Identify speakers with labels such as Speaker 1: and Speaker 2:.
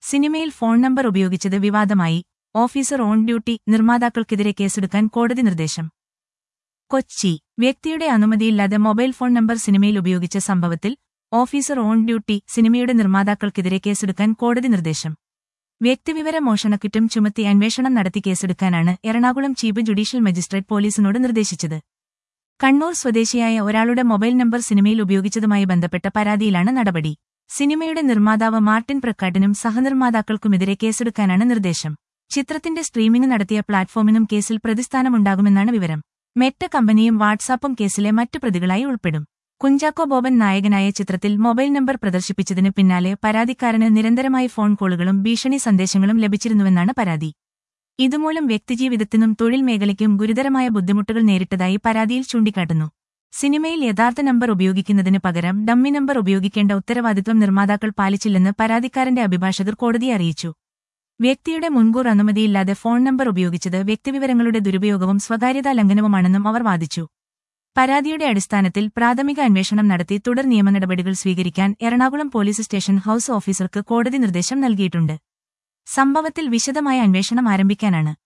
Speaker 1: സിനിമയിൽ phone number ഉപയോഗിച്ചത് വിവാദമായി ഓഫീസർ ഓൺ ഡ്യൂട്ടി നിർമ്മാതാക്കൾക്കെതിരെ കേസെടുക്കാൻ കോടതി നിർദ്ദേശം കൊച്ചി വ്യക്തിയുടെ അനുമതിയില്ലാതെ മൊബൈൽ ഫോൺ നമ്പർ സിനിമയിൽ ഉപയോഗിച്ച സംഭവത്തിൽ ഓഫീസർ ഓൺ ഡ്യൂട്ടി സിനിമയുടെ നിർമ്മാതാക്കൾക്കെതിരെ കേസെടുക്കാൻ കോടതി നിർദ്ദേശം വ്യക്തിവിവര മോഷണക്കുറ്റം ചുമത്തി അന്വേഷണം നടത്തി കേസെടുക്കാനാണ് എറണാകുളം ചീഫ് ജുഡീഷ്യൽ മജിസ്ട്രേറ്റ് പോലീസിനോട് നിർദ്ദേശിച്ചത് കണ്ണൂർ സ്വദേശിയായ ഒരാളുടെ മൊബൈൽ നമ്പർ സിനിമയിൽ ഉപയോഗിച്ചതുമായി ബന്ധപ്പെട്ട പരാതിയിലാണ് നടപടി സിനിമയുടെ നിർമ്മാതാവ് മാർട്ടിൻ പ്രക്കാട്ടിനും സഹനിർമ്മാതാക്കൾക്കുമെതിരെ കേസെടുക്കാനാണ് നിർദ്ദേശം ചിത്രത്തിന്റെ സ്ട്രീമിംഗ് നടത്തിയ പ്ലാറ്റ്ഫോമിനും കേസിൽ പ്രതിസ്ഥാനമുണ്ടാകുമെന്നാണ് വിവരം മെറ്റ കമ്പനിയും വാട്സാപ്പും കേസിലെ മറ്റു പ്രതികളായി ഉൾപ്പെടും കുഞ്ചാക്കോ ബോബൻ നായകനായ ചിത്രത്തിൽ മൊബൈൽ നമ്പർ പ്രദർശിപ്പിച്ചതിന് പിന്നാലെ പരാതിക്കാരന് നിരന്തരമായി ഫോൺ കോളുകളും ഭീഷണി സന്ദേശങ്ങളും ലഭിച്ചിരുന്നുവെന്നാണ് പരാതി ഇതുമൂലം വ്യക്തിജീവിതത്തിനും തൊഴിൽ മേഖലയ്ക്കും ഗുരുതരമായ ബുദ്ധിമുട്ടുകൾ നേരിട്ടതായി പരാതിയിൽ ചൂണ്ടിക്കാട്ടുന്നു സിനിമയിൽ യഥാർത്ഥ നമ്പർ ഉപയോഗിക്കുന്നതിന് പകരം ഡമ്മി നമ്പർ ഉപയോഗിക്കേണ്ട ഉത്തരവാദിത്വം നിർമ്മാതാക്കൾ പാലിച്ചില്ലെന്ന് പരാതിക്കാരന്റെ അഭിഭാഷകർ കോടതിയെ അറിയിച്ചു വ്യക്തിയുടെ മുൻകൂർ അനുമതിയില്ലാതെ ഫോൺ നമ്പർ ഉപയോഗിച്ചത് വ്യക്തിവിവരങ്ങളുടെ ദുരുപയോഗവും സ്വകാര്യതാ ലംഘനവുമാണെന്നും അവർ വാദിച്ചു പരാതിയുടെ അടിസ്ഥാനത്തിൽ പ്രാഥമിക അന്വേഷണം നടത്തി തുടർ നിയമ നടപടികൾ സ്വീകരിക്കാൻ എറണാകുളം പോലീസ് സ്റ്റേഷൻ ഹൌസ് ഓഫീസർക്ക് കോടതി നിർദ്ദേശം നൽകിയിട്ടുണ്ട് സംഭവത്തിൽ വിശദമായ അന്വേഷണം ആരംഭിക്കാനാണ്